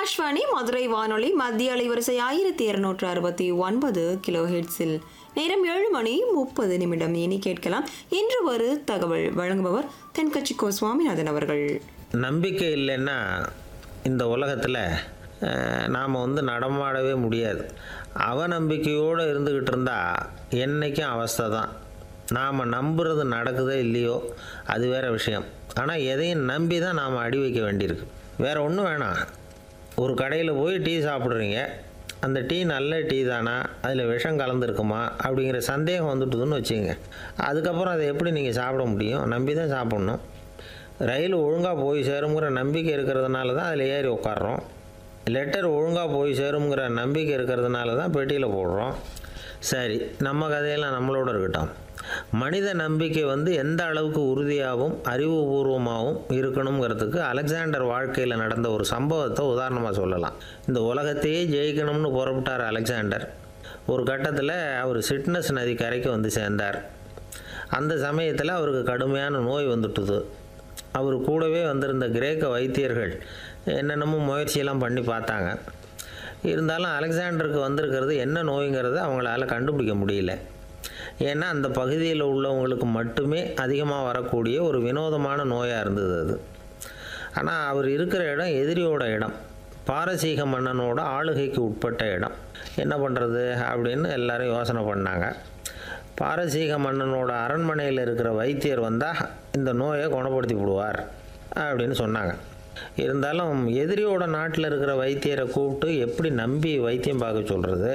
ஆகாஷ்வாணி மதுரை வானொலி மத்திய அலைவரிசை ஆயிரத்தி இருநூற்று அறுபத்தி ஒன்பது கிலோ ஹெட்ஸில் நேரம் ஏழு மணி முப்பது நிமிடம் இனி கேட்கலாம் இன்று ஒரு தகவல் வழங்குபவர் தென்கட்சிக்கோ சுவாமிநாதன் அவர்கள் நம்பிக்கை இல்லைன்னா இந்த உலகத்தில் நாம் வந்து நடமாடவே முடியாது அவநம்பிக்கையோடு இருந்துக்கிட்டு இருந்தால் என்றைக்கும் அவஸ்தை தான் நாம் நம்புறது நடக்குதோ இல்லையோ அது வேறு விஷயம் ஆனால் எதையும் நம்பி தான் நாம் அடி வைக்க வேண்டியிருக்கு வேறு ஒன்றும் வேணாம் ஒரு கடையில் போய் டீ சாப்பிட்றீங்க அந்த டீ நல்ல டீ தானா அதில் விஷம் கலந்துருக்குமா அப்படிங்கிற சந்தேகம் வந்துட்டுதுன்னு வச்சுங்க அதுக்கப்புறம் அதை எப்படி நீங்கள் சாப்பிட முடியும் நம்பி தான் சாப்பிட்ணும் ரயில் ஒழுங்காக போய் சேருங்கிற நம்பிக்கை இருக்கிறதுனால தான் அதில் ஏறி உட்காடுறோம் லெட்டர் ஒழுங்காக போய் சேருங்கிற நம்பிக்கை இருக்கிறதுனால தான் பெட்டியில் போடுறோம் சரி நம்ம கதையெல்லாம் நம்மளோட இருக்கட்டும் மனித நம்பிக்கை வந்து எந்த அளவுக்கு உறுதியாகவும் அறிவுபூர்வமாகவும் இருக்கணுங்கிறதுக்கு அலெக்சாண்டர் வாழ்க்கையில் நடந்த ஒரு சம்பவத்தை உதாரணமாக சொல்லலாம் இந்த உலகத்தையே ஜெயிக்கணும்னு புறப்பட்டார் அலெக்சாண்டர் ஒரு கட்டத்தில் அவர் சிட்னஸ் நதி கரைக்கு வந்து சேர்ந்தார் அந்த சமயத்தில் அவருக்கு கடுமையான நோய் வந்துட்டுது அவர் கூடவே வந்திருந்த கிரேக்க வைத்தியர்கள் என்னென்னமோ முயற்சியெல்லாம் பண்ணி பார்த்தாங்க இருந்தாலும் அலெக்சாண்டருக்கு வந்திருக்கிறது என்ன நோய்ங்கிறத அவங்களால கண்டுபிடிக்க முடியல ஏன்னா அந்த பகுதியில் உள்ளவங்களுக்கு மட்டுமே அதிகமாக வரக்கூடிய ஒரு வினோதமான நோயாக இருந்தது அது ஆனால் அவர் இருக்கிற இடம் எதிரியோட இடம் பாரசீக மன்னனோட ஆளுகைக்கு உட்பட்ட இடம் என்ன பண்ணுறது அப்படின்னு எல்லாரும் யோசனை பண்ணாங்க பாரசீக மன்னனோட அரண்மனையில் இருக்கிற வைத்தியர் வந்தால் இந்த நோயை குணப்படுத்தி விடுவார் அப்படின்னு சொன்னாங்க இருந்தாலும் எதிரியோட நாட்டில் இருக்கிற வைத்தியரை கூப்பிட்டு எப்படி நம்பி வைத்தியம் பார்க்க சொல்கிறது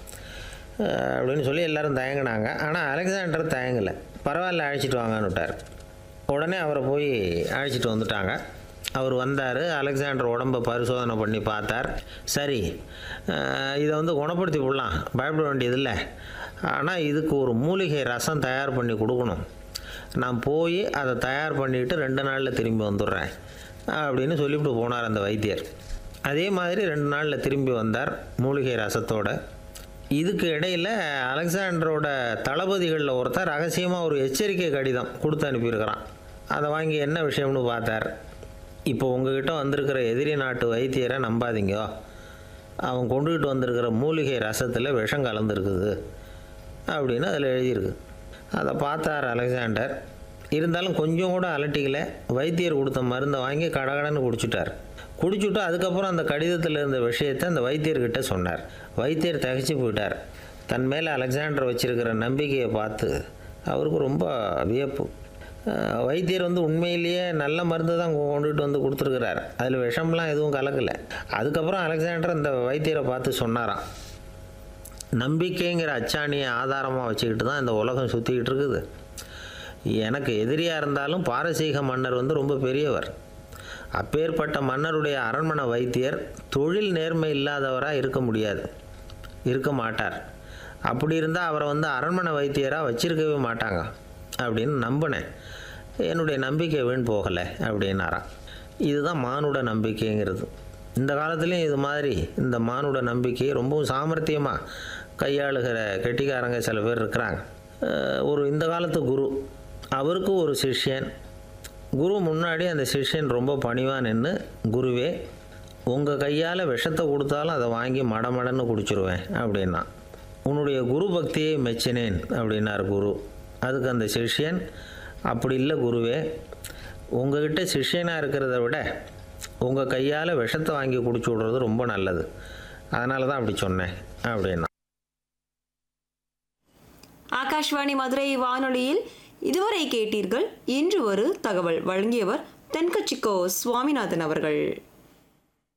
அப்படின்னு சொல்லி எல்லாரும் தயங்கினாங்க ஆனால் அலெக்சாண்டர் தயங்கலை பரவாயில்ல அழைச்சிட்டு வாங்கன்னு விட்டார் உடனே அவரை போய் அழைச்சிட்டு வந்துட்டாங்க அவர் வந்தார் அலெக்சாண்டர் உடம்பை பரிசோதனை பண்ணி பார்த்தார் சரி அஹ் இதை வந்து குணப்படுத்தி விடலாம் பயப்பட வேண்டியதில்லை ஆனால் இதுக்கு ஒரு மூலிகை ரசம் தயார் பண்ணி கொடுக்கணும் நான் போய் அதை தயார் பண்ணிவிட்டு ரெண்டு நாளில் திரும்பி வந்துடுறேன் அப்படின்னு சொல்லிவிட்டு போனார் அந்த வைத்தியர் அதே மாதிரி ரெண்டு நாளில் திரும்பி வந்தார் மூலிகை ரசத்தோட இதுக்கு இடையில் அலெக்சாண்டரோட தளபதிகளில் ஒருத்தர் ரகசியமாக ஒரு எச்சரிக்கை கடிதம் கொடுத்து அனுப்பியிருக்கிறான் அதை வாங்கி என்ன விஷயம்னு பார்த்தார் இப்போ உங்ககிட்ட வந்திருக்கிற எதிரி நாட்டு வைத்தியரை நம்பாதீங்க அவன் கொண்டுகிட்டு வந்திருக்கிற மூலிகை ரசத்தில் விஷம் கலந்துருக்குது அப்படின்னு அதில் எழுதியிருக்கு அதை பார்த்தார் அலெக்சாண்டர் இருந்தாலும் கொஞ்சம் கூட அலட்டிக்கல வைத்தியர் கொடுத்த மருந்தை வாங்கி கடகடன்னு குடிச்சிட்டார் குடிச்சுட்டு அதுக்கப்புறம் அந்த கடிதத்தில் இருந்த விஷயத்தை அந்த வைத்தியர்கிட்ட சொன்னார் வைத்தியர் தகைச்சு போயிட்டார் தன் மேலே அலெக்சாண்டர் வச்சிருக்கிற நம்பிக்கையை பார்த்து அவருக்கு ரொம்ப வியப்பு அஹ் வைத்தியர் வந்து உண்மையிலேயே நல்ல மருந்து தான் கொண்டுகிட்டு வந்து கொடுத்துருக்கிறார் அதில் விஷம்லாம் எதுவும் கலக்கலை அதுக்கப்புறம் அலெக்சாண்டர் அந்த வைத்தியரை பார்த்து சொன்னாராம் நம்பிக்கைங்கிற அச்சாணியை ஆதாரமாக வச்சுக்கிட்டு தான் இந்த உலகம் சுற்றிக்கிட்டு இருக்குது எனக்கு எதிரியாக இருந்தாலும் பாரசீக மன்னர் வந்து ரொம்ப பெரியவர் அப்பேற்பட்ட மன்னருடைய அரண்மனை வைத்தியர் தொழில் நேர்மை இல்லாதவராக இருக்க முடியாது இருக்க மாட்டார் அப்படி இருந்தால் அவரை வந்து அரண்மனை வைத்தியராக வச்சிருக்கவே மாட்டாங்க அப்படின்னு நம்பினேன் என்னுடைய நம்பிக்கை வீண் போகலை அப்படின்னாராம் இதுதான் மானுட நம்பிக்கைங்கிறது இந்த காலத்துலேயும் இது மாதிரி இந்த மானுட நம்பிக்கையை ரொம்பவும் சாமர்த்தியமாக கையாளுகிற கெட்டிக்காரங்க சில பேர் இருக்கிறாங்க அஹ் ஒரு இந்த காலத்து குரு அவருக்கு ஒரு சிஷ்யன் குரு முன்னாடி அந்த சிஷ்யன் ரொம்ப பணிவாக நின்று குருவே உங்கள் கையால் விஷத்தை கொடுத்தாலும் அதை வாங்கி மடமடன்னு குடிச்சிருவேன் அப்படின்னா உன்னுடைய குரு பக்தியை மெச்சினேன் அப்படின்னார் குரு அதுக்கு அந்த சிஷ்யன் அப்படி இல்லை குருவே உங்ககிட்ட சிஷ்யனாக இருக்கிறத விட உங்கள் கையால் விஷத்தை வாங்கி குடிச்சு விடுறது ரொம்ப நல்லது அதனால தான் அப்படி சொன்னேன் அப்படின்னா ஆகாஷ்வாணி மதுரை வானொலியில் இதுவரை கேட்டீர்கள் இன்று ஒரு தகவல் வழங்கியவர் தென்கட்சிக்கோ சுவாமிநாதன் அவர்கள்